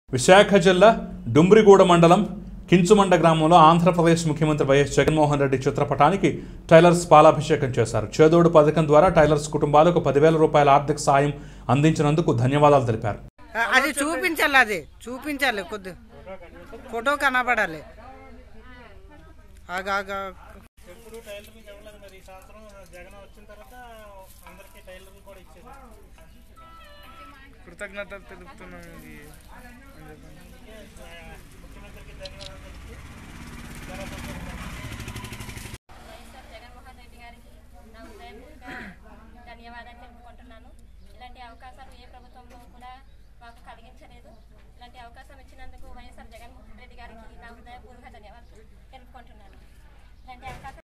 విశాఖ జిల్లా డుమ్రిగూడ మండలం కించుమండ గ్రామంలో ఆంధ్రప్రదేశ్ ముఖ్యమంత్రి వైఎస్ జగన్మోహన్ రెడ్డి చిత్రపటానికి టైలర్స్ పాలాభిషేకం చేశారు చేదోడు పథకం ద్వారా టైలర్స్ కుటుంబాలకు పదివేల రూపాయల ఆర్థిక సాయం అందించినందుకు ధన్యవాదాలు తెలిపారు ఆ- అది చూపించాలి అది చూపించాలి కొద్ది ఫోటో కనబడాలి ఆగా ఆగా ఎప్పుడు టైలరింగ్ ఇవ్వలేదు మరి ఈ సంవత్సరం జగన్ వచ్చిన తర్వాత అందరికీ టైలరింగ్ కూడా ఇచ్చేది కృతజ్ఞతలు తెలుపుతున్నాం ఇది అని చెప్పండి. ముఖ్యమంత్రికి ధన్యవాదాలు తెలుపుతూ వైఎస్ఆర్ జగన్మోహన్ రెడ్డి గారికి నా హృదయపూర్వక ధన్యవాదాలు తెలుపుకుంటున్నాను ఇలాంటి అవకాశాలు ఏ ప్రభుత్వంలో కూడా మాకు కలిగించలేదు ఇలాంటి అవకాశం ఇచ్చినందుకు వైఎస్ఆర్ జగన్మోహన్ రెడ్డి గారికి నా హృదయపూర్వక ధన్యవాదాలు తెలుపుకుంటున్నాను ఇలాంటి అవకాశం